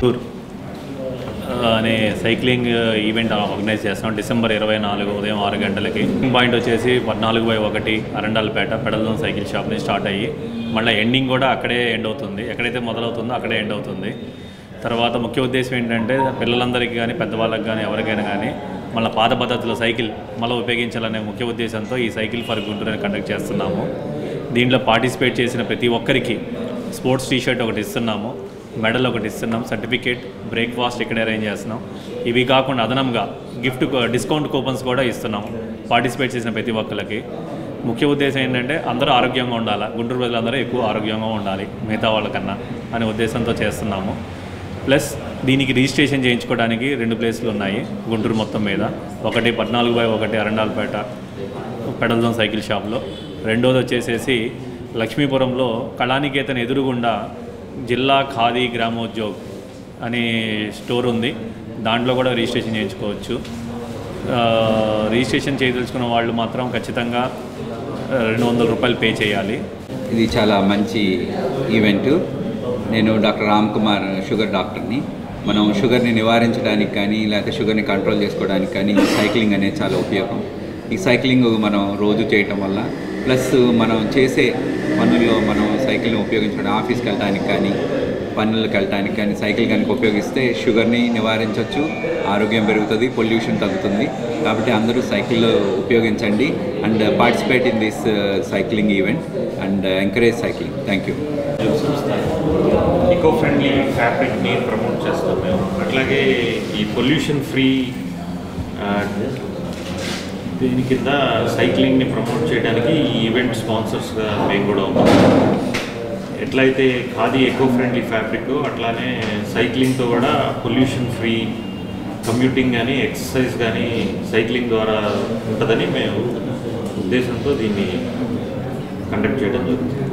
tour అనే cycling event organise చేస్తున్నాం December ఇరవై నాలుగు ఉదయం ఆరు గంటలకి పాయింట్ వచ్చేసి పద్నాలుగు బై ఒకటి అరండాలపేట పెడల్దం సైకిల్ షాప్ నుంచి స్టార్ట్ అయ్యి మళ్ళీ ఎండింగ్ కూడా అక్కడే ఎండ్ అవుతుంది ఎక్కడైతే మొదలవుతుందో అక్కడే ఎండ్ అవుతుంది తర్వాత ముఖ్య ఉద్దేశం ఏంటంటే పిల్లలందరికీ కానీ పెద్దవాళ్ళకి కానీ ఎవరికైనా కానీ మళ్ళీ పాత పద్ధతిలో సైకిల్ మళ్ళీ ఉపయోగించాలనే ముఖ్య ఉద్దేశంతో ఈ సైకిల్ ఫర్ గుంటూరు అని కండక్ట్ చేస్తున్నాము దీంట్లో పార్టిసిపేట్ చేసిన ప్రతి ఒక్కరికి స్పోర్ట్స్ టీషర్ట్ ఒకటి ఇస్తున్నాము మెడల్ ఒకటి ఇస్తున్నాం సర్టిఫికేట్ బ్రేక్ఫాస్ట్ ఇక్కడ అరేంజ్ చేస్తున్నాం ఇవి కాకుండా అదనంగా గిఫ్ట్ డిస్కౌంట్ కూపన్స్ కూడా ఇస్తున్నాం పార్టిసిపేట్ చేసిన ప్రతి ఒక్కరికి ముఖ్య ఉద్దేశం ఏంటంటే అందరూ ఆరోగ్యంగా ఉండాలి గుంటూరు ప్రజలందరూ ఎక్కువ ఆరోగ్యంగా ఉండాలి మిగతా వాళ్ళకన్నా అనే ఉద్దేశంతో చేస్తున్నాము ప్లస్ దీనికి రిజిస్ట్రేషన్ చేయించుకోవడానికి రెండు ప్లేసులు ఉన్నాయి గుంటూరు మొత్తం మీద ఒకటి పద్నాలుగు బై ఒకటి అరండాలపేట పెడల్దం సైకిల్ షాప్లో రెండోది వచ్చేసేసి లక్ష్మీపురంలో కళానికేతన్ ఎదురుగుండా జిల్లా ఖాదీ గ్రామోద్యోగ్ అనే స్టోర్ ఉంది దాంట్లో కూడా రిజిస్ట్రేషన్ చేయించుకోవచ్చు ఆ, రిజిస్ట్రేషన్ చేయదలుచుకున్న వాళ్ళు మాత్రం ఖచ్చితంగా ఆ, రెండు వందల రూపాయలు పే చేయాలి ఇది చాలా మంచి ఈవెంట్ నేను డాక్టర్ రామ్ కుమార్ షుగర్ డాక్టర్ని మనం షుగర్ని నివారించడానికి కానీ లేకపోతే షుగర్ని కంట్రోల్ చేసుకోవడానికి కానీ ఈ సైక్లింగ్ అనేది చాలా ఉపయోగం ఈ సైక్లింగ్ మనం రోజు చేయటం వల్ల ప్లస్ మనం చేసే పనుల్లో మనం సైకిల్ని ఉపయోగించడం ఆఫీస్కి వెళ్ళడానికి కానీ పనులకు వెళ్ళడానికి కానీ సైకిల్ కనుక ఉపయోగిస్తే షుగర్ని నివారించవచ్చు ఆరోగ్యం పెరుగుతుంది పొల్యూషన్ తగ్గుతుంది కాబట్టి అందరూ సైకిల్ ఉపయోగించండి and participate in this cycling event and encourage cycling thank you సంస్థ ఈకో ఫ్రెండ్లీ ఫ్యాబ్రిక్ని ప్రమోట్ చేస్తాం మేము అట్లాగే ఈ పొల్యూషన్ ఫ్రీ దీని కింద సైక్లింగ్ని ప్రమోట్ చేయడానికి ఈ ఈవెంట్ స్పాన్సర్స్గా మేము కూడా ఉన్నాం ఎట్లయితే ఖాదీ ఎకో ఫ్రెండ్లీ ఫ్యాబ్రిక్ అట్లానే సైక్లింగ్తో కూడా పొల్యూషన్ ఫ్రీ కమ్యూటింగ్ కానీ ఎక్సర్సైజ్ కానీ సైక్లింగ్ ద్వారా ఉంటుందని మేము ఉద్దేశంతో దీన్ని కండక్ట్ చేయడం జరుగుతుంది